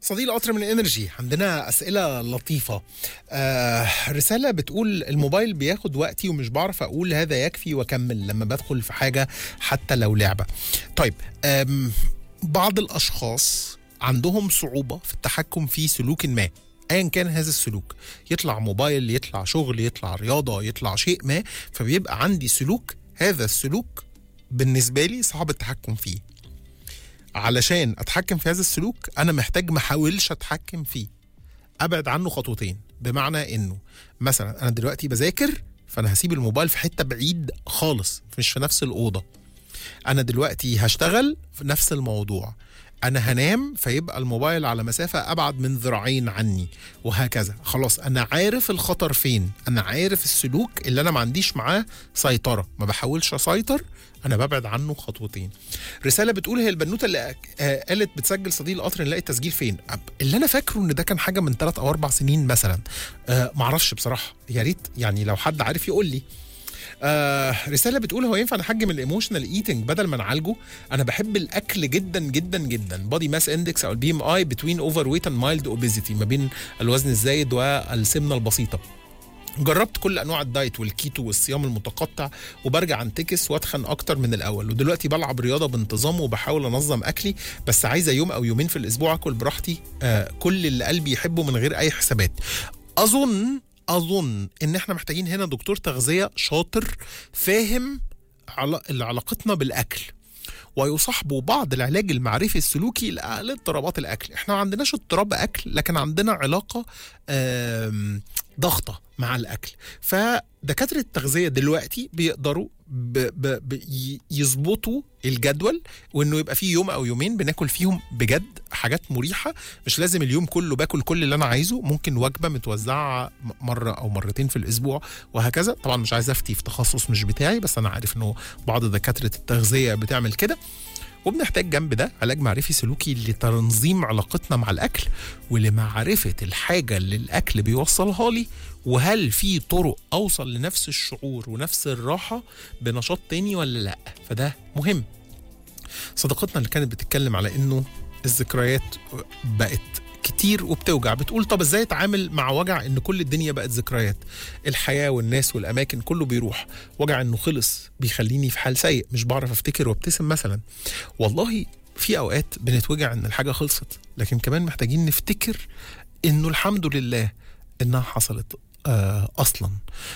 صديق القطر من انرجي عندنا اسئله لطيفه آه رساله بتقول الموبايل بياخد وقتي ومش بعرف اقول هذا يكفي واكمل لما بدخل في حاجه حتى لو لعبه طيب آم بعض الاشخاص عندهم صعوبه في التحكم في سلوك ما ايا كان هذا السلوك يطلع موبايل يطلع شغل يطلع رياضه يطلع شيء ما فبيبقى عندي سلوك هذا السلوك بالنسبه لي صعب التحكم فيه علشان اتحكم في هذا السلوك انا محتاج ما احاولش اتحكم فيه ابعد عنه خطوتين بمعنى انه مثلا انا دلوقتي بذاكر فانا هسيب الموبايل في حته بعيد خالص مش في نفس الاوضه انا دلوقتي هشتغل في نفس الموضوع انا هنام فيبقى الموبايل على مسافه ابعد من ذراعين عني وهكذا خلاص انا عارف الخطر فين انا عارف السلوك اللي انا ما عنديش معاه سيطره ما بحاولش اسيطر انا ببعد عنه خطوتين رساله بتقول هي البنوته اللي آه، قالت بتسجل صديق القطر نلاقي التسجيل فين أب- اللي انا فاكره ان ده كان حاجه من ثلاث او اربع سنين مثلا آه معرفش بصراحه يا ريت يعني لو حد عارف يقول لي آه رساله بتقول هو ينفع نحجم الايموشنال ايتنج بدل ما نعالجه انا بحب الاكل جدا جدا جدا بودي ماس اندكس او البي ام اي بتوين اوفر ويت اند مايلد اوبيزيتي ما بين الوزن الزايد والسمنه البسيطه جربت كل انواع الدايت والكيتو والصيام المتقطع وبرجع انتكس واتخن اكتر من الاول ودلوقتي بلعب رياضه بانتظام وبحاول انظم اكلي بس عايزه يوم او يومين في الاسبوع اكل براحتي آه كل اللي قلبي يحبه من غير اي حسابات اظن اظن ان احنا محتاجين هنا دكتور تغذيه شاطر فاهم علا- علاقتنا بالاكل ويصاحبه بعض العلاج المعرفي السلوكي لأ- لاضطرابات الاكل احنا ما عندناش اضطراب اكل لكن عندنا علاقه آم، ضغطه مع الاكل فدكاتره التغذيه دلوقتي بيقدروا ب ب ب ي- يظبطوا الجدول وانه يبقى فيه يوم او يومين بناكل فيهم بجد حاجات مريحه مش لازم اليوم كله باكل كل اللي انا عايزه ممكن وجبه متوزعه م- مره او مرتين في الاسبوع وهكذا طبعا مش عايز افتي في تخصص مش بتاعي بس انا عارف انه بعض دكاتره التغذيه بتعمل كده وبنحتاج جنب ده علاج معرفي سلوكي لتنظيم علاقتنا مع الاكل ولمعرفه الحاجه اللي الاكل بيوصلها لي وهل في طرق اوصل لنفس الشعور ونفس الراحه بنشاط تاني ولا لا فده مهم صديقتنا اللي كانت بتتكلم على انه الذكريات بقت كتير وبتوجع بتقول طب ازاي اتعامل مع وجع ان كل الدنيا بقت ذكريات الحياه والناس والاماكن كله بيروح وجع انه خلص بيخليني في حال سيء مش بعرف افتكر وابتسم مثلا والله في اوقات بنتوجع ان الحاجه خلصت لكن كمان محتاجين نفتكر انه الحمد لله انها حصلت آه اصلا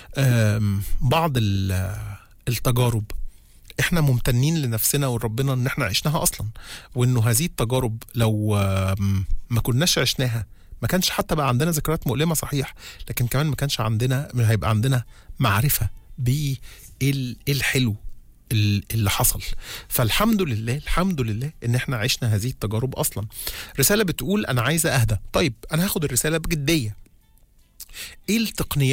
آم، بعض ال- التجارب احنا ممتنين لنفسنا ولربنا ان احنا عشناها اصلا وانه هذه التجارب لو آم، ما كناش عشناها ما كانش حتى بقى عندنا ذكريات مؤلمه صحيح لكن كمان ما كانش عندنا هيبقى عندنا معرفه بالحلو ال- اللي حصل فالحمد لله الحمد لله ان احنا عشنا هذه التجارب اصلا رساله بتقول انا عايزه اهدى طيب انا هاخد الرساله بجديه ايه التقنيات